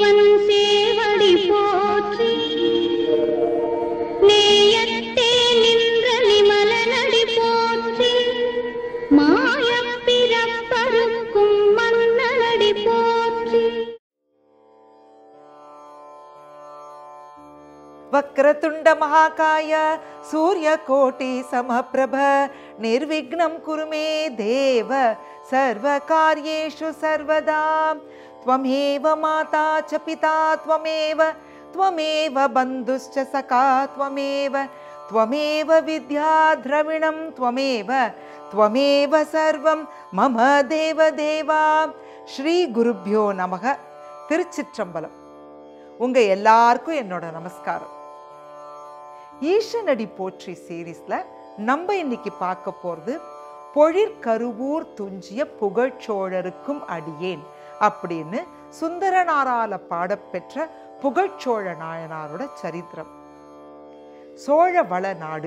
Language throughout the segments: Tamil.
சிவன் சேவடி போற்றி நேயத்தே நின்ற நிமலனடி போற்றி மாயப் பிறப்பறுக்கும் மன்னனடி போற்றி वक्रतुण्ड महाकाय सूर्यकोटि समप्रभ निर्विघ्नं कुरु मे देव सर्वकार्येषु सर्वदा त्वमेव माता च पिता त्वमेव त्वमेव बन्धुश्च सखा त्वमेव त्वमेव विद्या द्रविणं त्वमेव त्वमेव सर्वं मम देवदेवा श्रीगुरुभ्यो नमः திருச்சிற்றம்பலம் உங்க எல்லாருக்கும் என்னோட நமஸ்காரம் ஈஷனடி போற்றி சீரீஸ்ல நம்ம இன்னைக்கு பார்க்க போறது பொழிற்கருவூர் துஞ்சிய புகழ்ச்சோழருக்கும் அடியேன் அப்படின்னு சுந்தரனாரால பாடப்பெற்ற புகழ்ச்சோழ நாயனாரோட சரித்திரம் சோழ வள நாடு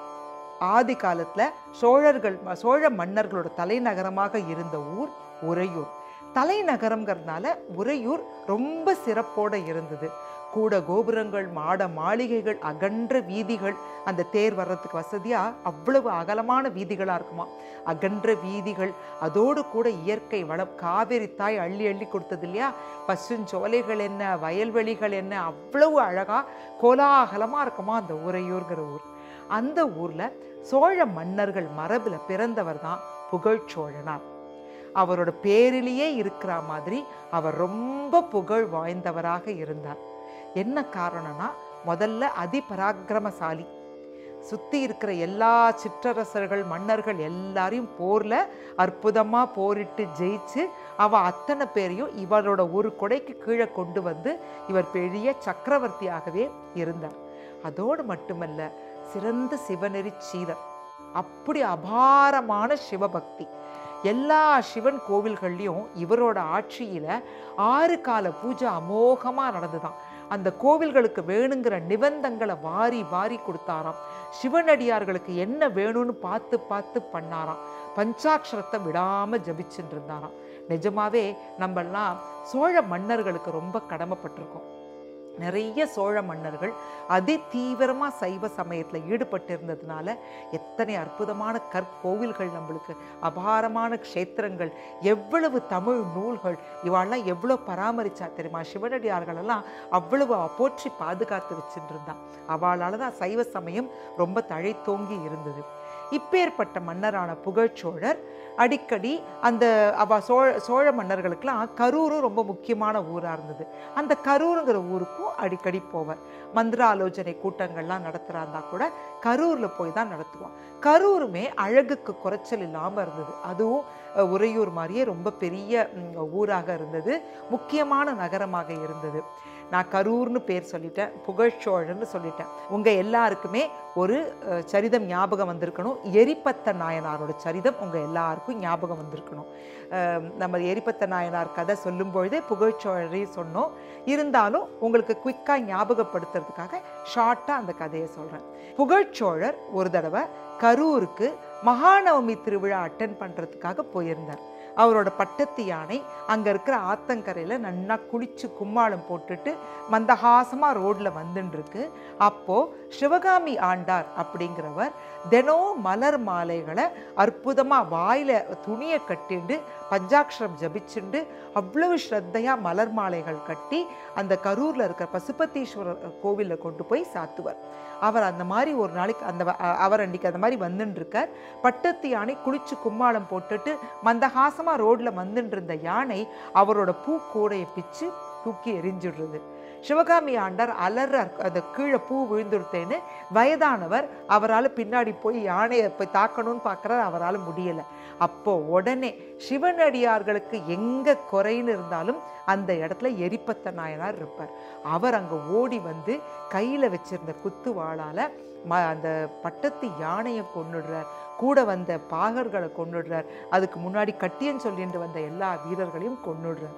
ஆதி காலத்துல சோழர்கள் சோழ மன்னர்களோட தலைநகரமாக இருந்த ஊர் உறையூர் தலைநகரம்ங்கிறதுனால உறையூர் ரொம்ப சிறப்போட இருந்தது கூட கோபுரங்கள் மாட மாளிகைகள் அகன்ற வீதிகள் அந்த தேர் வர்றதுக்கு வசதியா அவ்வளவு அகலமான வீதிகளா இருக்குமா அகன்ற வீதிகள் அதோடு கூட இயற்கை வளம் காவிரி தாய் அள்ளி அள்ளி கொடுத்தது இல்லையா பசுஞ்சோலைகள் என்ன வயல்வெளிகள் என்ன அவ்வளவு அழகா கோலாகலமா இருக்குமா அந்த உறையூர்ங்கிற ஊர் அந்த ஊர்ல சோழ மன்னர்கள் மரபுல பிறந்தவர் தான் புகழ்ச்சோழனார் அவரோட பேரிலேயே இருக்கிற மாதிரி அவர் ரொம்ப புகழ் வாய்ந்தவராக இருந்தார் என்ன காரணம்னா முதல்ல அதிபராக்கிரமசாலி சுத்தி இருக்கிற எல்லா சிற்றரசர்கள் மன்னர்கள் எல்லாரையும் போர்ல அற்புதமா போரிட்டு ஜெயிச்சு அவ அத்தனை பேரையும் இவரோட ஒரு கொடைக்கு கீழே கொண்டு வந்து இவர் பெரிய சக்கரவர்த்தியாகவே இருந்தார் அதோடு மட்டுமல்ல சிறந்த சிவநெறி சீலர் அப்படி அபாரமான சிவபக்தி எல்லா சிவன் கோவில்கள்லையும் இவரோட ஆட்சியில ஆறு கால பூஜை அமோகமா நடந்துதான் அந்த கோவில்களுக்கு வேணுங்கிற நிபந்தங்களை வாரி வாரி கொடுத்தாராம் சிவனடியார்களுக்கு என்ன வேணும்னு பார்த்து பார்த்து பண்ணாராம் பஞ்சாட்சரத்தை விடாம ஜபிச்சுட்டு இருந்தாராம் நிஜமாவே நம்மெல்லாம் சோழ மன்னர்களுக்கு ரொம்ப கடமைப்பட்டிருக்கோம் நிறைய சோழ மன்னர்கள் அதி தீவிரமா சைவ சமயத்துல ஈடுபட்டு இருந்ததுனால எத்தனை அற்புதமான கற்கோவில்கள் நம்மளுக்கு அபாரமான க்ஷேத்திரங்கள் எவ்வளவு தமிழ் நூல்கள் இவாளெல்லாம் எவ்வளோ பராமரிச்சா தெரியுமா சிவனடியார்கள் எல்லாம் அவ்வளவு போற்றி பாதுகாத்து வச்சுட்டு இருந்தான் அவளால தான் சைவ சமயம் ரொம்ப தழைத்தோங்கி இருந்தது இப்பேற்பட்ட மன்னரான புகழ்ச்சோழர் அடிக்கடி அந்த அவ சோழ சோழ மன்னர்களுக்கெல்லாம் கரூரும் ரொம்ப முக்கியமான ஊராக இருந்தது அந்த கரூருங்கிற ஊருக்கும் அடிக்கடி போவார் மந்திர ஆலோசனை கூட்டங்கள்லாம் நடத்துகிறாந்தா கூட கரூரில் போய் தான் நடத்துவோம் கரூருமே அழகுக்கு குறைச்சல் இல்லாமல் இருந்தது அதுவும் அஹ், உறையூர் மாதிரியே ரொம்ப பெரிய ம், ஊராக இருந்தது முக்கியமான நகரமாக இருந்தது நான் கரூர்னு பேர் சொல்லிட்டேன் புகழ்ச்சோழன்னு சொல்லிட்டேன் உங்கள் எல்லாருக்குமே ஒரு அஹ், சரிதம் ஞாபகம் வந்திருக்கணும் எரிப்பத்த நாயனாரோட சரிதம் உங்கள் எல்லாருக்கும் ஞாபகம் வந்திருக்கணும் அஹ், நம்ம எரிப்பத்த நாயனார் கதை சொல்லும் பொழுதே புகழ்ச்சோழரையும் சொன்னோம் இருந்தாலும் உங்களுக்கு குயிக்காக ஞாபகப்படுத்துறதுக்காக ஷார்ட்டாக அந்த கதையை சொல்கிறேன் புகழ்ச்சோழர் ஒரு தடவை கரூருக்கு மகாநவமி திருவிழா அட்டன் பண்ணுறதுக்காக போயிருந்தார் அவரோட பட்டத்து யானை அங்கே இருக்கிற ஆத்தங்கரையில் நன்னா குளிச்சு கும்மாளம் போட்டுட்டு மந்தஹாசமாக ரோட்டில் வந்துட்டுருக்கு அப்போது சிவகாமி ஆண்டார் அப்படிங்கிறவர் தினம் மலர் மாலைகளை அற்புதமாக வாயில் துணியை கட்டிண்டு பஞ்சாட்சரம் ஜபிச்சுண்டு அவ்வளவு ஸ்ரத்தையாக மலர் மாலைகள் கட்டி அந்த கரூரில் இருக்கிற பசுபத்தீஸ்வரர் கோவிலில் கொண்டு போய் சாத்துவார் அவர் அந்த மாதிரி ஒரு நாளைக்கு அந்த வ- அ- அவர் அன்னைக்கு அந்த மாதிரி வந்துன்னு இருக்கார் பட்டத்து யானை குளிச்சு கும்மாளம் போட்டுட்டு மந்தஹாசமா ரோட்ல வந்துட்டு இருந்த யானை அவரோட பூக்கூடையை பிச்சு தூக்கி எரிஞ்சிடுறது சிவகாமி ஆண்டார் அலற அந்த கீழே பூ விழுந்துடுத்தேன்னு வயதானவர் அவரால் பின்னாடி போய் யானையை போய் தாக்கணும்னு பார்க்குறாரு அவரால் முடியலை அப்போ உடனே சிவனடியார்களுக்கு எங்கே குறைன்னு இருந்தாலும் அந்த இடத்துல எரிப்பத்த நாயனார் இருப்பார் அவர் அங்கே ஓடி வந்து கையில் வச்சிருந்த குத்து வாளால் ம அந்த பட்டத்து யானையை கொன்னுடுறார் கூட வந்த பாகர்களை கொன்னுடுறார் அதுக்கு முன்னாடி கட்டியன் சொல்லிட்டு வந்த எல்லா வீரர்களையும் கொன்னுடுறார்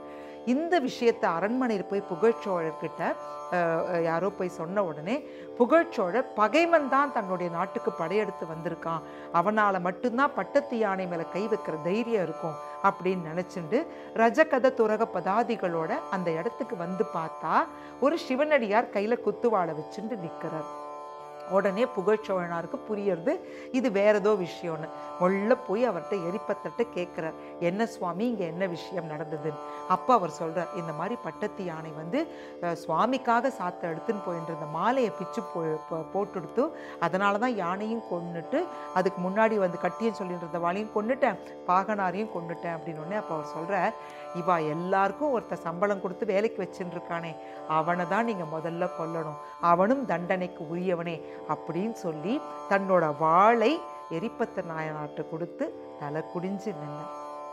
இந்த விஷயத்தை அரண்மனையில் போய் புகழ்ச்சோழர்கிட்ட அஹ், அஹ், யாரோ போய் சொன்ன உடனே புகழ்ச்சோழர் பகைவன் தான் தன்னுடைய நாட்டுக்கு படையெடுத்து வந்திருக்கான் அவனால் மட்டும்தான் பட்டத்து யானை மேலே கை வைக்கிற தைரியம் இருக்கும் அப்படின்னு நினச்சிண்டு ரஜகத துரக பதாதிகளோட அந்த இடத்துக்கு வந்து பார்த்தா ஒரு சிவனடியார் கையில் குத்துவாளை வச்சுட்டு நிற்கிறார் உடனே புகழ்ச்சோழனாருக்கு புரியறது இது வேற ஏதோ விஷயம்னு முள்ள போய் அவர்கிட்ட எரிப்பத்தட்ட கேட்குறார் என்ன சுவாமி இங்கே என்ன விஷயம் நடந்ததுன்னு அப்போ அவர் சொல்றார் இந்த மாதிரி பட்டத்து யானை வந்து அஹ், சுவாமிக்காக சாத்த எடுத்துன்னு போயிட்டு இருந்த மாலையை பிச்சு போ போ- போட்டுடுத்து அதனால தான் யானையும் கொன்னுட்டு அதுக்கு முன்னாடி வந்து கட்டியும் சொல்லிட்டு இருந்த வாளையும் கொன்னுட்டேன் பாகனாரையும் கொன்னுட்டேன் அப்படின்னு உடனே அப்போ அவர் சொல்றார் இவா எல்லாருக்கும் ஒருத்தர் சம்பளம் கொடுத்து வேலைக்கு வச்சுட்டு இருக்கானே அவனை தான் நீங்கள் முதல்ல கொல்லணும் அவனும் தண்டனைக்கு உரியவனே அப்படின்னு சொல்லி தன்னோட வாளை எரிப்பத்த நாயனார்ட்ட கொடுத்து தலை குடிஞ்சு நின்று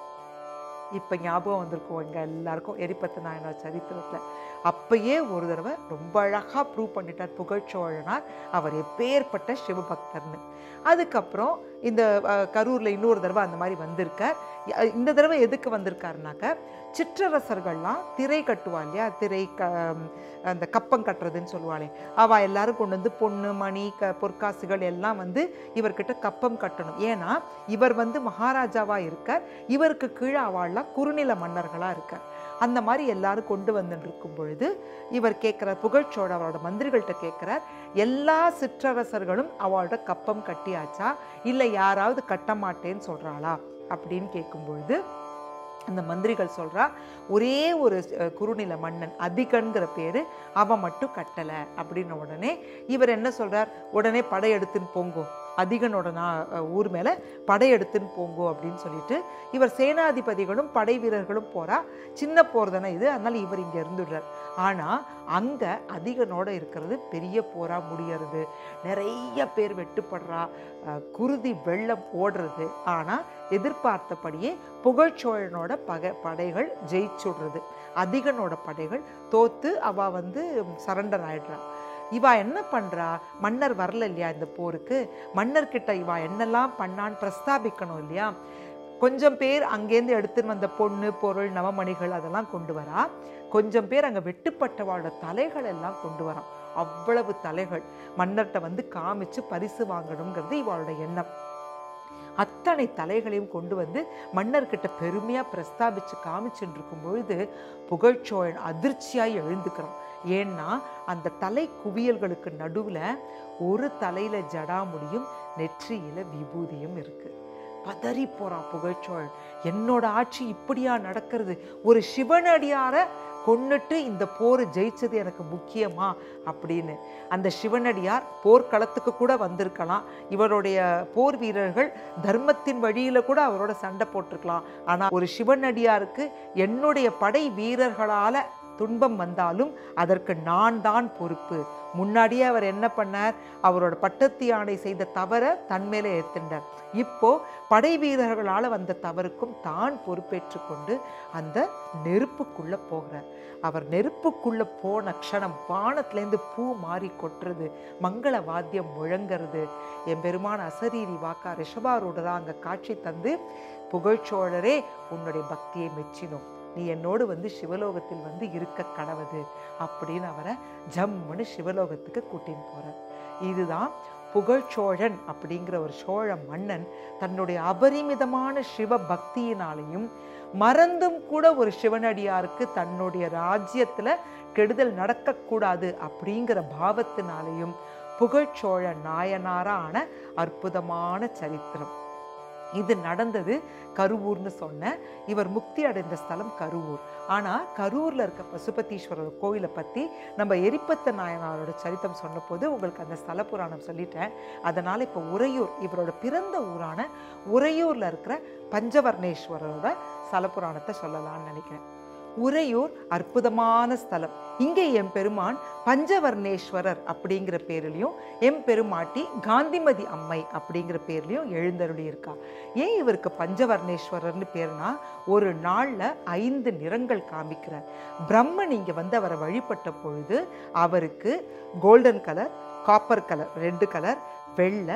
இப்போ ஞாபகம் வந்திருக்கும் எங்க எல்லாருக்கும் எரிப்பத்த நாயனார் சரித்திரத்தில் அப்பயே ஒரு தடவை ரொம்ப அழகாக ப்ரூவ் பண்ணிட்டார் புகழ்ச்சோழனார் அவர் எப்பேற்பட்ட சிவபக்தர்னு அதுக்கப்புறம் இந்த அஹ், கரூர்ல இன்னொரு தடவை அந்த மாதிரி வந்திருக்கார் அஹ், இந்த தடவை எதுக்கு வந்திருக்காருனாக்க சிற்றரசர்கள்லாம் திரை கட்டுவா இல்லையா திரை க அந்த கப்பம் கட்டுறதுன்னு சொல்லுவாளே அவ எல்லாரும் கொண்டு வந்து பொண்ணு மணி க பொற்காசுகள் எல்லாம் வந்து இவர்கிட்ட கப்பம் கட்டணும் ஏன்னா இவர் வந்து மகாராஜாவா இருக்கார் இவருக்கு கீழே அவள்லாம் குறுநில மன்னர்களா இருக்கார் அந்த மாதிரி எல்லாரும் கொண்டு வந்துட்டு இருக்கும் பொழுது இவர் கேட்குறார் புகழ்ச்சோட அவரோட மந்திரிகள்கிட்ட கேட்குறார் எல்லா சிற்றரசர்களும் அவளோட கப்பம் கட்டியாச்சா இல்லை யாராவது கட்ட மாட்டேன்னு சொல்றாளா அப்படின்னு கேட்கும் பொழுது அந்த மந்திரிகள் சொல்றா ஒரே ஒரு அஹ், குறுநில மன்னன் அதிகன்கிற பேரு அவன் மட்டும் கட்டலை அப்படின்ன உடனே இவர் என்ன சொல்றார் உடனே படையெடுத்துன்னு போங்கோ அதிகனோட நா- அஹ், ஊர் மேலே படையெடுத்துன்னு போங்கோ அப்படின்னு சொல்லிட்டு இவர் சேனாதிபதிகளும் படை வீரர்களும் போறா சின்ன போர் தானே இது அதனால இவர் இங்கே இருந்துடுறார் ஆனால் அங்கே அதிகனோட இருக்கிறது பெரிய போரா முடியறது நிறைய பேர் வெட்டுப்படுறா அஹ், குருதி வெள்ளம் ஓடுறது ஆனால் எதிர்பார்த்தபடியே புகழ்ச்சோழனோட பகை படைகள் ஜெயிச்சுடுறது அதிகனோட படைகள் தோத்து அவ வந்து சரண்டர் ஆயிடுறா இவா என்ன பண்றா மன்னர் வரல இல்லையா இந்த போருக்கு மன்னர்கிட்ட இவா என்னெல்லாம் பண்ணான்னு பிரஸ்தாபிக்கணும் இல்லையா கொஞ்சம் பேர் அங்கேருந்து எடுத்துன்னு வந்த பொண்ணு பொருள் நவமணிகள் அதெல்லாம் கொண்டு வரா கொஞ்சம் பேர் அங்கே வெட்டுப்பட்டவாளோட தலைகள் எல்லாம் கொண்டு வரான் அவ்வளவு தலைகள் மன்னர்கிட்ட வந்து காமிச்சு பரிசு வாங்கணுங்கிறது இவாளோட எண்ணம் அத்தனை தலைகளையும் கொண்டு வந்து மன்னர்கிட்ட பெருமையா பிரஸ்தாபிச்சு காமிச்சுட்டு இருக்கும் பொழுது புகழ்ச்சோழன் அதிர்ச்சியாய் எழுந்துக்கிறான் ஏன்னா அந்த தலை குவியல்களுக்கு நடுவுல ஒரு தலையில ஜடாமுடியும் நெற்றியில விபூதியும் இருக்கு பதறி போறான் புகழ்ச்சோழன் என்னோட ஆட்சி இப்படியா நடக்கிறது ஒரு சிவனடியார கொன்னுட்டு இந்த போர் ஜெயிச்சது எனக்கு முக்கியமா அப்படின்னு அந்த சிவனடியார் போர்க்களத்துக்கு கூட வந்திருக்கலாம் இவருடைய போர் வீரர்கள் தர்மத்தின் வழியில கூட அவரோட சண்டை போட்டிருக்கலாம் ஆனா ஒரு சிவனடியாருக்கு என்னுடைய படை வீரர்களால துன்பம் வந்தாலும் அதற்கு நான் தான் பொறுப்பு முன்னாடியே அவர் என்ன பண்ணார் அவரோட பட்டத்து யானை செய்த தவற தன் மேலே ஏத்துண்டார் இப்போ படை வீரர்களால வந்த தவறுக்கும் தான் பொறுப்பேற்றுக் கொண்டு அந்த நெருப்புக்குள்ள போகிறார் அவர் நெருப்புக்குள்ள போன க்ஷணம் வானத்திலேருந்து பூ மாறி கொட்டுறது மங்கள வாத்தியம் முழங்கிறது என் பெருமான் அசரீரி வாக்கா ரிஷபாரூடரா அங்க காட்சி தந்து புகழ்ச்சோழரே உன்னுடைய பக்தியை மெச்சினோம் நீ என்னோடு வந்து சிவலோகத்தில் வந்து இருக்க கடவுது அப்படின்னு அவரை ஜம்முன்னு சிவலோகத்துக்கு கூட்டின்னு போறார் இதுதான் புகழ்ச்சோழன் அப்படிங்கிற ஒரு சோழ மன்னன் தன்னுடைய அபரிமிதமான சிவ பக்தியினாலையும் மறந்தும் கூட ஒரு சிவனடியாருக்கு தன்னுடைய ராஜ்யத்துல கெடுதல் நடக்கக்கூடாது அப்படிங்கிற பாவத்தினாலையும் புகழ்ச்சோழ நாயனாரான அற்புதமான சரித்திரம் இது நடந்தது கருவூர்னு சொன்னேன் இவர் முக்தி அடைந்த ஸ்தலம் கருவூர் ஆனால் கரூரில் இருக்க பசுபதீஸ்வரர் கோயிலை பற்றி நம்ம எரிப்பத்த நாயனாரோட சரித்தம் சொன்னபோது உங்களுக்கு அந்த ஸ்தல புராணம் சொல்லிட்டேன் அதனால் இப்போ உறையூர் இவரோட பிறந்த ஊரான உறையூரில் இருக்கிற பஞ்சவர்ணேஸ்வரரோட ஸ்தல புராணத்தை சொல்லலாம்னு நினைக்கிறேன் உறையூர் அற்புதமான ஸ்தலம் இங்கே எம் பெருமான் பஞ்சவர்ணேஸ்வரர் அப்படிங்கிற பேர்லையும் எம் பெருமாட்டி காந்திமதி அம்மை அப்படிங்கிற பேர்லையும் எழுந்தருளி இருக்கா ஏன் இவருக்கு பஞ்சவர்ணேஸ்வரர்னு பேர்னா ஒரு நாள்ல ஐந்து நிறங்கள் காமிக்கிறார் பிரம்மன் இங்க வந்து அவரை வழிபட்ட பொழுது அவருக்கு கோல்டன் கலர் காப்பர் கலர் ரெண்டு கலர் வெள்ளை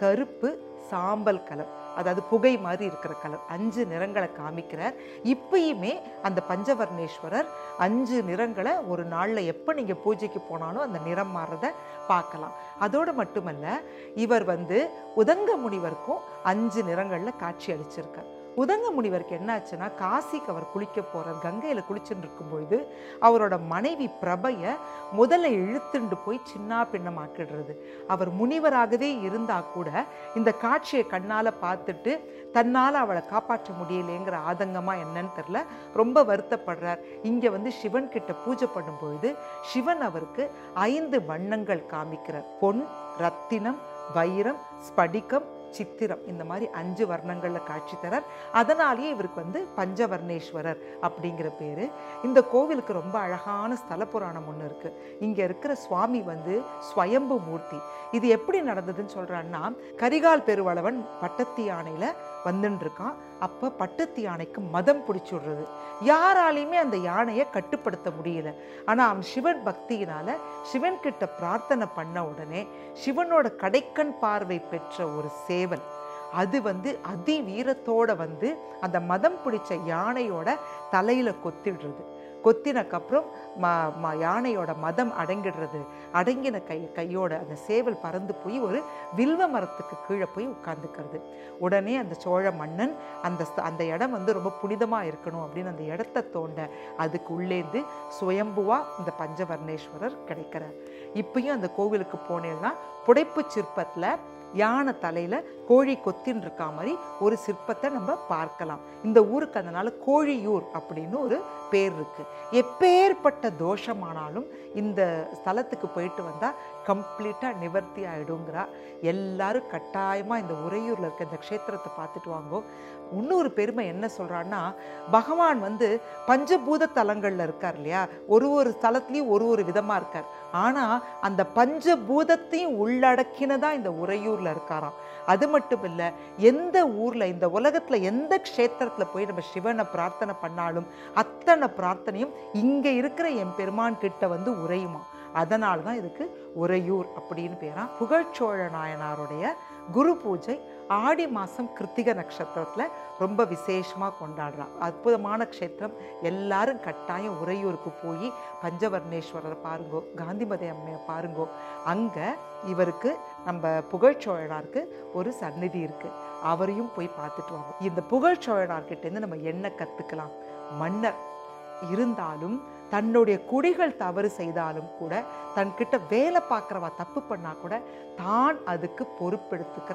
கருப்பு சாம்பல் கலர் அதாவது புகை மாதிரி இருக்கிற கலர் அஞ்சு நிறங்களை காமிக்கிறார் இப்பயுமே அந்த பஞ்சவர்ணேஸ்வரர் அஞ்சு நிறங்களை ஒரு நாளில் எப்போ நீங்கள் பூஜைக்கு போனாலும் அந்த நிறம் மாறுறத பார்க்கலாம் அதோடு மட்டுமல்ல இவர் வந்து உதங்க முனிவருக்கும் அஞ்சு நிறங்களில் காட்சி அளிச்சிருக்கார் உதங்க முனிவருக்கு என்னாச்சுன்னா காசிக்கு அவர் குளிக்க போகிறார் கங்கையில் குளிச்சுட்டு இருக்கும் பொழுது அவரோட மனைவி பிரபைய முதல்ல இழுத்துண்டு போய் சின்ன பின்னமாக்கிடுறது அவர் முனிவராகவே இருந்தா கூட இந்த காட்சியை கண்ணால் பார்த்துட்டு தன்னால் அவளை காப்பாற்ற முடியலைங்கிற ஆதங்கமா என்னன்னு தெரில ரொம்ப வருத்தப்படுறார் இங்கே வந்து சிவன் கிட்ட பூஜை பண்ணும் பொழுது சிவன் அவருக்கு ஐந்து வண்ணங்கள் காமிக்கிறார் பொன் ரத்தினம் வைரம் ஸ்படிகம் சித்திரம் இந்த மாதிரி அஞ்சு வர்ணங்களில் காட்சி தரார் அதனாலேயே இவருக்கு வந்து பஞ்சவர்ணேஸ்வரர் அப்படிங்கிற பேர் இந்த கோவிலுக்கு ரொம்ப அழகான ஸ்தல புராணம் ஒன்று இருக்குது இங்கே இருக்கிற சுவாமி வந்து ஸ்வயம்பு மூர்த்தி இது எப்படி நடந்ததுன்னு சொல்கிறான்னா கரிகால் பெருவளவன் பட்டத்து யானையில் வந்துன்னு இருக்கான் அப்போ பட்டத்து யானைக்கு மதம் பிடிச்சி விடுறது யாராலையுமே அந்த யானையை கட்டுப்படுத்த முடியல ஆனால் அவன் சிவன் பக்தியினால சிவன் கிட்ட பிரார்த்தனை பண்ண உடனே சிவனோட கடைக்கண் பார்வை பெற்ற ஒரு சேவல் அது வந்து அதி வீரத்தோட வந்து அந்த மதம் பிடிச்ச யானையோட தலையில கொத்திடுறது கொத்தினக்கப்புறம் ம ம யானையோட மதம் அடங்கிடுறது அடங்கின கை கையோட அந்த சேவல் பறந்து போய் ஒரு வில்வ மரத்துக்கு கீழே போய் உட்கார்ந்துக்கிறது உடனே அந்த சோழ மன்னன் அந்த ஸ்த- அந்த இடம் வந்து ரொம்ப புனிதமாக இருக்கணும் அப்படின்னு அந்த இடத்த தோண்ட அதுக்கு உள்ளேந்து சுயம்புவா இந்த பஞ்சவர்ணேஸ்வரர் கிடைக்கிறார் இப்பயும் அந்த கோவிலுக்கு போனேன்னா புடைப்பு சிற்பத்தில் யானை தலையில் கோழி கொத்தின்னு இருக்கா மாதிரி ஒரு சிற்பத்தை நம்ம பார்க்கலாம் இந்த ஊருக்கு அதனால கோழியூர் அப்படின்னு ஒரு பேர் இருக்கு எப்பேற்பட்ட தோஷமானாலும் இந்த ஸ்தலத்துக்கு போயிட்டு வந்தால் கம்ப்ளீட்டாக நிவர்த்தி ஆயிடுங்கிறா எல்லாரும் கட்டாயமாக இந்த உறையூரில் இருக்க இந்த க்ஷேத்திரத்தை பார்த்துட்டு வாங்கோ இன்னொரு பெருமை என்ன சொல்கிறான்னா பகவான் வந்து பஞ்சபூத தலங்களில் இருக்கார் இல்லையா ஒரு ஒரு ஸ்தலத்துலேயும் ஒரு ஒரு விதமாக இருக்கார் ஆனால் அந்த பஞ்சபூதத்தையும் உள்ளடக்கினதா இந்த உறையூரில் இருக்காராம் அது மட்டும் இல்லை எந்த ஊரில் இந்த உலகத்தில் எந்த க்ஷேத்திரத்தில் போய் நம்ம சிவனை பிரார்த்தனை பண்ணாலும் அத்தனை பிரார்த்தனையும் இங்கே இருக்கிற என் பெருமான் கிட்ட வந்து உறையுமா அதனால தான் இதுக்கு உறையூர் அப்படின்னு பேரா புகழ்ச்சோழ நாயனாருடைய குரு பூஜை ஆடி மாதம் கிருத்திக நட்சத்திரத்தில் ரொம்ப விசேஷமாக கொண்டாடுறான் அற்புதமான க்ஷேத்திரம் எல்லாரும் கட்டாயம் உறையூருக்கு போய் பஞ்சவர்ணேஸ்வரரை பாருங்கோ காந்திமதி அம்மையை பாருங்கோ அங்கே இவருக்கு நம்ம புகழ்ச்சோழனாருக்கு ஒரு சந்நிதி இருக்குது அவரையும் போய் பார்த்துட்டு வாங்க இந்த புகழ்ச்சோழனார்கிட்டேருந்து நம்ம என்ன கற்றுக்கலாம் மன்னர் இருந்தாலும் தன்னுடைய குடிகள் தவறு செய்தாலும் கூட தன்கிட்ட வேலை பார்க்குறவா தப்பு பண்ணா கூட தான் அதுக்கு பொறுப்பெடுத்துக்கிற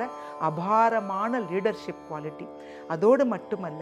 அபாரமான லீடர்ஷிப் குவாலிட்டி அதோடு மட்டுமல்ல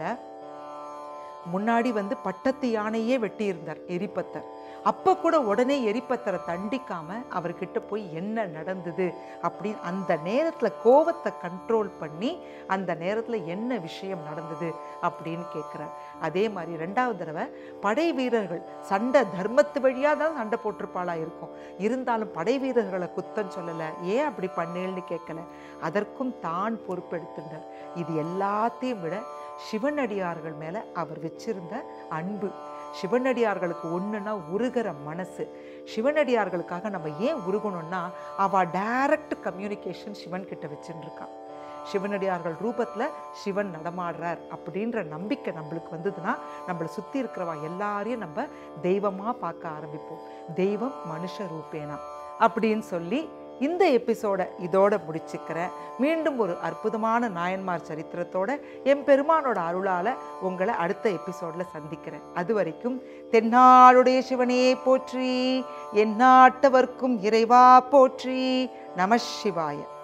முன்னாடி வந்து பட்டத்து யானையே வெட்டியிருந்தார் எரிப்பத்தர் அப்போ கூட உடனே எரிப்பத்தரை தண்டிக்காம அவர்கிட்ட போய் என்ன நடந்தது அப்படின்னு அந்த நேரத்தில் கோவத்தை கண்ட்ரோல் பண்ணி அந்த நேரத்தில் என்ன விஷயம் நடந்தது அப்படின்னு கேட்குறார் அதே மாதிரி ரெண்டாவது தடவை படை வீரர்கள் சண்டை தர்மத்து வழியாக தான் சண்டை போட்டிருப்பாளா இருக்கும் இருந்தாலும் படை வீரர்களை குத்தம் சொல்லலை ஏன் அப்படி பண்ணேன்னு கேட்கல அதற்கும் தான் பொறுப்பெடுத்துட்டார் இது எல்லாத்தையும் விட சிவனடியார்கள் மேலே அவர் வச்சிருந்த அன்பு சிவனடியார்களுக்கு ஒன்றுனா உருகிற மனசு சிவனடியார்களுக்காக நம்ம ஏன் உருகணும்னா அவள் டைரக்ட் கம்யூனிகேஷன் சிவன் கிட்ட வச்சுட்டு இருக்கா சிவனடியார்கள் ரூபத்தில் சிவன் நடமாடுறார் அப்படின்ற நம்பிக்கை நம்மளுக்கு வந்ததுன்னா நம்மளை சுற்றி இருக்கிறவா எல்லாரையும் நம்ம தெய்வமாக பார்க்க ஆரம்பிப்போம் தெய்வம் மனுஷ ரூபேனா அப்படின்னு சொல்லி இந்த எபிசோடை இதோட முடிச்சுக்கிறேன் மீண்டும் ஒரு அற்புதமான நாயன்மார் சரித்திரத்தோட என் பெருமானோட அருளால் உங்களை அடுத்த எபிசோடில் சந்திக்கிறேன் அது வரைக்கும் தென்னாடுடைய சிவனே போற்றி எந்நாட்டவர்க்கும் இறைவா போற்றி நம சிவாய